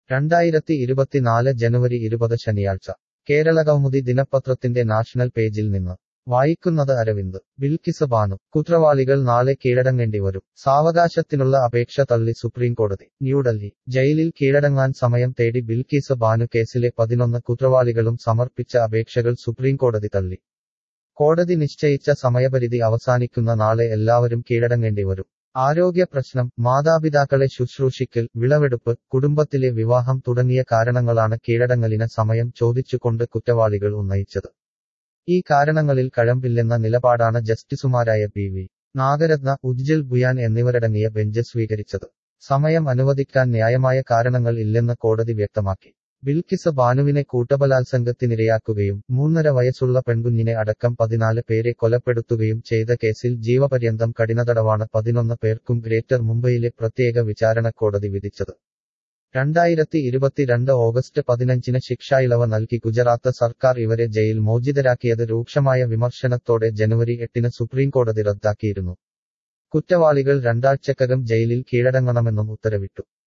രണ്ടായിരത്തി ഇരുപത്തിനാല് ജനുവരി ഇരുപത് ശനിയാഴ്ച കേരളകൗമുദി ദിനപത്രത്തിന്റെ നാഷണൽ പേജിൽ നിന്ന് വായിക്കുന്നത് അരവിന്ദ് ബിൽക്കിസ് ബാനു കുറ്റവാളികൾ നാളെ കീഴടങ്ങേണ്ടി വരും സാവകാശത്തിനുള്ള അപേക്ഷ തള്ളി സുപ്രീംകോടതി ന്യൂഡൽഹി ജയിലിൽ കീഴടങ്ങാൻ സമയം തേടി ബിൽക്കിസ് ബാനു കേസിലെ പതിനൊന്ന് കുറ്റവാളികളും സമർപ്പിച്ച അപേക്ഷകൾ സുപ്രീംകോടതി തള്ളി കോടതി നിശ്ചയിച്ച സമയപരിധി അവസാനിക്കുന്ന നാളെ എല്ലാവരും കീഴടങ്ങേണ്ടി വരും ആരോഗ്യ പ്രശ്നം മാതാപിതാക്കളെ ശുശ്രൂഷിക്കൽ വിളവെടുപ്പ് കുടുംബത്തിലെ വിവാഹം തുടങ്ങിയ കാരണങ്ങളാണ് കീഴടങ്ങലിന് സമയം ചോദിച്ചുകൊണ്ട് കുറ്റവാളികൾ ഉന്നയിച്ചത് ഈ കാരണങ്ങളിൽ കഴമ്പില്ലെന്ന നിലപാടാണ് ജസ്റ്റിസുമാരായ പി വി നാഗരത്ന ഉജ്ജൽ ബുയാൻ എന്നിവരടങ്ങിയ ബെഞ്ച് സ്വീകരിച്ചത് സമയം അനുവദിക്കാൻ ന്യായമായ കാരണങ്ങൾ ഇല്ലെന്ന് കോടതി വ്യക്തമാക്കി ബിൽക്കിസ് ബാനുവിനെ കൂട്ടബലാത്സംഗത്തിനിരയാക്കുകയും മൂന്നര വയസ്സുള്ള പെൺകുഞ്ഞിനെ അടക്കം പതിനാല് പേരെ കൊലപ്പെടുത്തുകയും ചെയ്ത കേസിൽ ജീവപര്യന്തം കഠിനതടവാണ് പതിനൊന്ന് പേർക്കും ഗ്രേറ്റർ മുംബൈയിലെ പ്രത്യേക വിചാരണ കോടതി വിധിച്ചത് രണ്ടായിരത്തി ഇരുപത്തിരണ്ട് ഓഗസ്റ്റ് പതിനഞ്ചിന് ശിക്ഷായിളവ് നൽകി ഗുജറാത്ത് സർക്കാർ ഇവരെ ജയിൽ മോചിതരാക്കിയത് രൂക്ഷമായ വിമർശനത്തോടെ ജനുവരി എട്ടിന് സുപ്രീംകോടതി റദ്ദാക്കിയിരുന്നു കുറ്റവാളികൾ രണ്ടാഴ്ചക്കകം ജയിലിൽ കീഴടങ്ങണമെന്നും ഉത്തരവിട്ടു